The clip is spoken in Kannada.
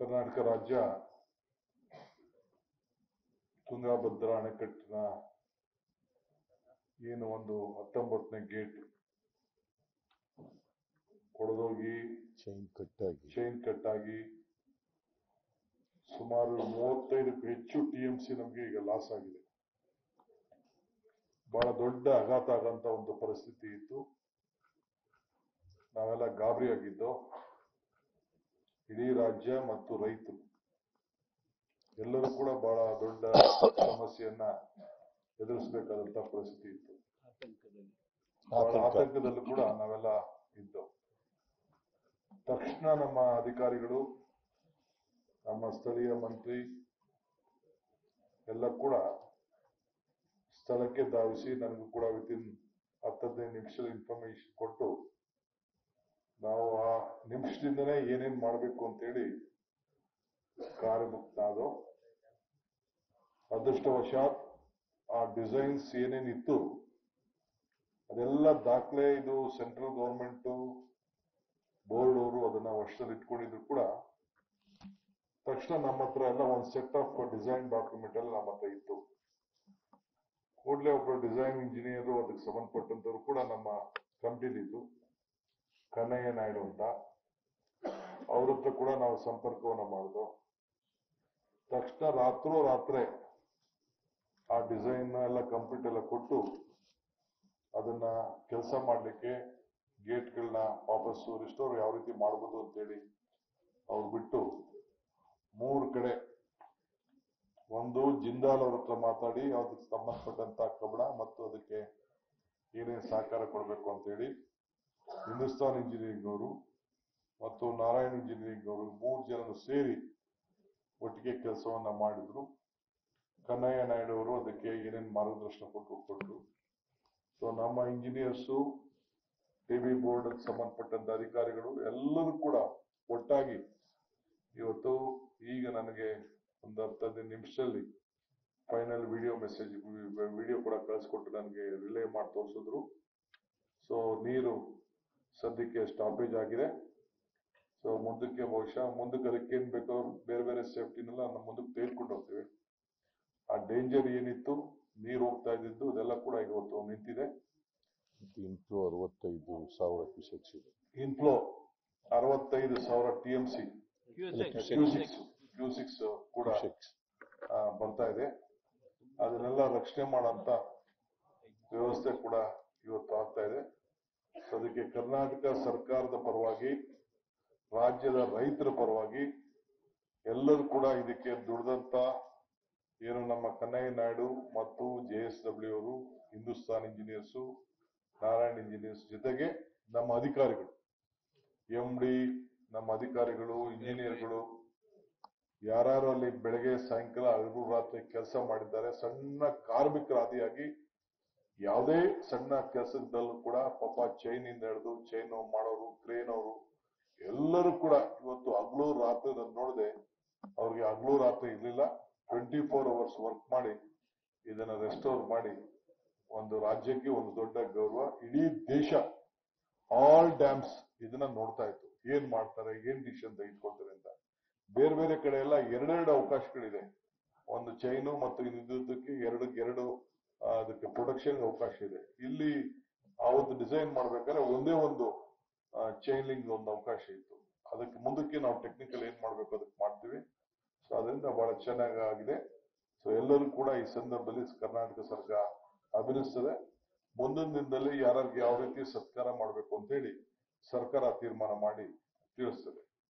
ಕರ್ನಾಟಕ ರಾಜ್ಯ ತುಂಗಭದ್ರಾ ಅಣೆಕಟ್ಟಿನ ಏನು ಒಂದು ಹತ್ತೊಂಬತ್ತನೇ ಗೇಟ್ ಕೊಡದೋಗಿ ಚೈನ್ ಕಟ್ಟಾಗಿ ಚೈನ್ ಕಟ್ ಆಗಿ ಸುಮಾರು ಮೂವತ್ತೈದಕ್ಕೂ ಹೆಚ್ಚು ಟಿ ಎಂ ಸಿ ನಮಗೆ ಈಗ ಲಾಸ್ ಆಗಿದೆ ಬಹಳ ದೊಡ್ಡ ಆಘಾತ ಆಗಂತ ಒಂದು ಪರಿಸ್ಥಿತಿ ಇತ್ತು ನಾವೆಲ್ಲ ಗಾಬರಿ ಆಗಿದ್ದು ಇಡೀ ರಾಜ್ಯ ಮತ್ತು ರೈತರು ಎಲ್ಲರೂ ಕೂಡ ಬಹಳ ದೊಡ್ಡ ಸಮಸ್ಯೆಯನ್ನ ಎದುರಿಸಬೇಕಾದಂತ ಪರಿಸ್ಥಿತಿ ಇತ್ತು ಬಹಳ ಆತಂಕ. ಆತಂಕದಲ್ಲೂ ಕೂಡ ನಾವೆಲ್ಲ ಇದ್ದವು ತಕ್ಷಣ ನಮ್ಮ ಅಧಿಕಾರಿಗಳು ನಮ್ಮ ಸ್ಥಳೀಯ ಮಂತ್ರಿ ಎಲ್ಲ ಕೂಡ ಸ್ಥಳಕ್ಕೆ ಧಾವಿಸಿ ನನಗೂ ಕೂಡ ವಿತಿನ್ ಹತ್ತದೈದು ನಿಮಿಷದ ಇನ್ಫಾರ್ಮೇಶನ್ ಕೊಟ್ಟು ನಾವು ಆ ನಿಮಿಷದಿಂದನೇ ಏನೇನ್ ಮಾಡಬೇಕು ಅಂತೇಳಿ ಕಾರ್ಯಮುಕ್ತಾದೋ ಅದೃಷ್ಟವಶಾತ್ ಆ ಡಿಸೈನ್ಸ್ ಏನೇನಿತ್ತು ಅದೆಲ್ಲ ದಾಖಲೆ ಇದು ಸೆಂಟ್ರಲ್ ಗೌರ್ಮೆಂಟ್ ಬೋರ್ಡ್ ಅವರು ಅದನ್ನ ವರ್ಷದಲ್ಲಿ ಇಟ್ಕೊಂಡಿದ್ರು ಕೂಡ ತಕ್ಷಣ ನಮ್ಮ ಹತ್ರ ಎಲ್ಲ ಒಂದು ಸೆಟ್ ಆಫ್ ಡಿಸೈನ್ ಡಾಕ್ಯುಮೆಂಟ್ ಎಲ್ಲ ನಮ್ಮ ಹತ್ರ ಇತ್ತು ಕೂಡಲೇ ಒಬ್ಬರು ಡಿಸೈನ್ ಇಂಜಿನಿಯರ್ ಅದಕ್ಕೆ ಸಂಬಂಧಪಟ್ಟಂತವ್ರು ಕೂಡ ನಮ್ಮ ಕಂಪ್ನಿಲಿದ್ದು ಕನ್ನಯ್ಯ ನಾಯ್ಡು ಅಂತ ಅವ್ರ ಹತ್ರ ಕೂಡ ನಾವು ಸಂಪರ್ಕವನ್ನ ಮಾಡಿದ್ವು ತಕ್ಷಣ ರಾತ್ರೋ ರಾತ್ರಿ ಆ ಡಿಸೈನ್ ಎಲ್ಲ ಕಂಪ್ಲೀಟ್ ಎಲ್ಲ ಕೊಟ್ಟು ಅದನ್ನ ಕೆಲಸ ಮಾಡ್ಲಿಕ್ಕೆ ಗೇಟ್ಗಳನ್ನ ವಾಪಸ್ಸು ರಿಸ್ಟೋರ್ ಯಾವ ರೀತಿ ಮಾಡ್ಬೋದು ಅಂತೇಳಿ ಅವ್ರು ಬಿಟ್ಟು ಮೂರು ಕಡೆ ಒಂದು ಜಿಂದಾಲ್ ಅವ್ರ ಹತ್ರ ಮಾತಾಡಿ ಅದಕ್ಕೆ ಸಂಬಂಧಪಟ್ಟಂತ ಕಬ್ಬಣ ಮತ್ತು ಅದಕ್ಕೆ ಏನೇನು ಸಹಕಾರ ಕೊಡಬೇಕು ಅಂತೇಳಿ ಹಿಂದೂಸ್ತಾನ್ ಇಂಜಿನಿಯರಿಂಗ್ ಅವರು ಮತ್ತು ನಾರಾಯಣ್ ಇಂಜಿನಿಯರಿಂಗ್ ಅವರು ಮೂರು ಜನರು ಸೇರಿ ಒಟ್ಟಿಗೆ ಕೆಲಸವನ್ನ ಮಾಡಿದ್ರು ಕನ್ನಯ್ಯ ನಾಯ್ಡು ಅವರು ಅದಕ್ಕೆ ಏನೇನು ಮಾರ್ಗದರ್ಶನ ಕೊಟ್ಟು ಕೊಟ್ಟರು ಸೊ ನಮ್ಮ ಇಂಜಿನಿಯರ್ಸು ಟಿ ಬಿ ಬೋರ್ಡ್ ಸಂಬಂಧಪಟ್ಟಂತ ಅಧಿಕಾರಿಗಳು ಎಲ್ಲರೂ ಕೂಡ ಒಟ್ಟಾಗಿ ಇವತ್ತು ಈಗ ನನಗೆ ಒಂದು ಹತ್ತೈದು ನಿಮಿಷದಲ್ಲಿ ಫೈನಲ್ ವಿಡಿಯೋ ಮೆಸೇಜ್ ವಿಡಿಯೋ ಕೂಡ ಕಳಿಸ್ಕೊಟ್ಟು ನನಗೆ ರಿಲೇ ಮಾಡಿ ತೋರಿಸಿದ್ರು ಸೊ ನೀರು ಸದ್ಯಕ್ಕೆ ಸ್ಟಾಪೇಜ್ ಆಗಿದೆ ಸೊ ಮುಂದಕ್ಕೆ ಬಹುಶಃ ಮುಂದಕ್ಕೆ ಅದಕ್ಕೆ ಏನ್ ಬೇಕೋ ಬೇರೆ ಬೇರೆ ಸೇಫ್ಟಿನೆಲ್ಲ ನಮ್ಮ ಮುಂದಕ್ಕೆ ತೆಗೆದುಕೊಂಡು ಹೋಗ್ತೀವಿ ಆ ಡೇಂಜರ್ ಏನಿತ್ತು ನೀರು ಹೋಗ್ತಾ ಇದ್ದಿದ್ದು ಅದೆಲ್ಲ ಕೂಡ ಇವತ್ತು ನಿಂತಿದೆ ಇಂಟು ಅರವತ್ತೈದು ಸಾವಿರ ಕ್ಯೂಸೆಕ್ಸ್ ಇದೆ ಇನ್ಫ್ಲೋ ಅರವತ್ತೈದು ಸಾವಿರ T M C cusecs cusecs ಕೂಡ ಕ್ಯೂಸೆಕ್ಸ್ ಆ, ಬರ್ತಾ ಇದೆ ಅದನ್ನೆಲ್ಲ ರಕ್ಷಣೆ ಮಾಡೋಂತ ವ್ಯವಸ್ಥೆ ಕೂಡ ಇವತ್ತು ಆಗ್ತಾ ಇದೆ ಸೊ ಅದಕ್ಕೆ ಕರ್ನಾಟಕ ಸರ್ಕಾರದ ಪರವಾಗಿ ರಾಜ್ಯದ ರೈತರ ಪರವಾಗಿ ಎಲ್ಲರೂ ಕೂಡ ಇದಕ್ಕೆ ದುಡಿದಂತ ಏನು ನಮ್ಮ ಕನ್ನಯ್ಯ ನಾಯ್ಡು ಮತ್ತು ಜೆ ಎಸ್ ಡಬ್ಲ್ಯೂ ಅವರು ಹಿಂದೂಸ್ತಾನ್ ಇಂಜಿನಿಯರ್ಸು ನಾರಾಯಣ್ ಇಂಜಿನಿಯರ್ಸ್ ಜೊತೆಗೆ ನಮ್ಮ ಅಧಿಕಾರಿಗಳು ಎಂ ಡಿ ನಮ್ಮ ಅಧಿಕಾರಿಗಳು ಇಂಜಿನಿಯರ್ಗಳು ಯಾರ್ಯಾರು ಅಲ್ಲಿ ಬೆಳಗ್ಗೆ ಸಾಯಂಕಾಲ ಹಗಲು ರಾತ್ರಿ ಕೆಲಸ ಮಾಡಿದ್ದಾರೆ ಸಣ್ಣ ಕಾರ್ಮಿಕರಾದಿಯಾಗಿ ಯಾವುದೇ ಸಣ್ಣ ಕೆಲಸದಲ್ಲೂ ಕೂಡ ಪಾಪ ಚೈನ್ ಇಂದ ಹಿಡಿದು ಚೈನ್ ಮಾಡೋರು ಕ್ರೇನ್ ಅವರು ಎಲ್ಲರೂ ಕೂಡ ಇವತ್ತು ಹಗಲು ರಾತ್ರಿ ನಾನು ನೋಡಿದೆ ಅವ್ರಿಗೆ ಹಗಲು ರಾತ್ರಿ ಇರ್ಲಿಲ್ಲ ಟ್ವೆಂಟಿ ಫೋರ್ ಅವರ್ಸ್ ವರ್ಕ್ ಮಾಡಿ ಇದನ್ನ ರೆಸ್ಟೋರ್ ಮಾಡಿ ಒಂದು ರಾಜ್ಯಕ್ಕೆ ಒಂದು ದೊಡ್ಡ ಗೌರವ ಇಡೀ ದೇಶ ಆಲ್ ಡ್ಯಾಮ್ಸ್ ಇದನ್ನ ನೋಡ್ತಾ ಇತ್ತು ಏನ್ ಮಾಡ್ತಾರೆ ಏನ್ ಡಿಸಿಷನ್ ತೆಗೆದುಕೊಳ್ತಾರೆ ಅಂತ ಬೇರೆ ಬೇರೆ ಕಡೆ ಎಲ್ಲ ಎರಡೆರಡು ಅವಕಾಶಗಳಿದೆ ಒಂದು ಚೈನು ಮತ್ತು ಇನ್ನೊಂದಕ್ಕೆ ಎರಡು ಎರಡು ಆ, ಅದಕ್ಕೆ ಪ್ರೊಡಕ್ಷನ್ ಅವಕಾಶ ಇದೆ ಇಲ್ಲಿ ಆ ಒಂದು ಡಿಸೈನ್ ಮಾಡ್ಬೇಕಾದ್ರೆ ಒಂದೇ ಒಂದು ಚೈನ್ಲಿಂಗ್ ಒಂದು ಅವಕಾಶ ಇತ್ತು ಅದಕ್ಕೆ ಮುಂದಕ್ಕೆ ನಾವು ಟೆಕ್ನಿಕಲ್ ಏನ್ ಮಾಡ್ಬೇಕು ಅದಕ್ಕೆ ಮಾಡ್ತೀವಿ ಸೊ ಅದರಿಂದ ಬಹಳ ಚೆನ್ನಾಗಿ ಆಗಿದೆ ಸೊ ಎಲ್ಲರೂ ಕೂಡ ಈ ಸಂದರ್ಭದಲ್ಲಿ ಕರ್ನಾಟಕ ಸರ್ಕಾರ ಅಭಿನಯಿಸ್ತದೆ ಮುಂದಿನ ದಿನದಲ್ಲಿ ಯಾರ್ಯಾರಿಗೆ ಯಾವ ರೀತಿ ಸತ್ಕಾರ ಮಾಡಬೇಕು ಅಂತ ಹೇಳಿ ಸರ್ಕಾರ ತೀರ್ಮಾನ ಮಾಡಿ ತಿಳಿಸ್ತದೆ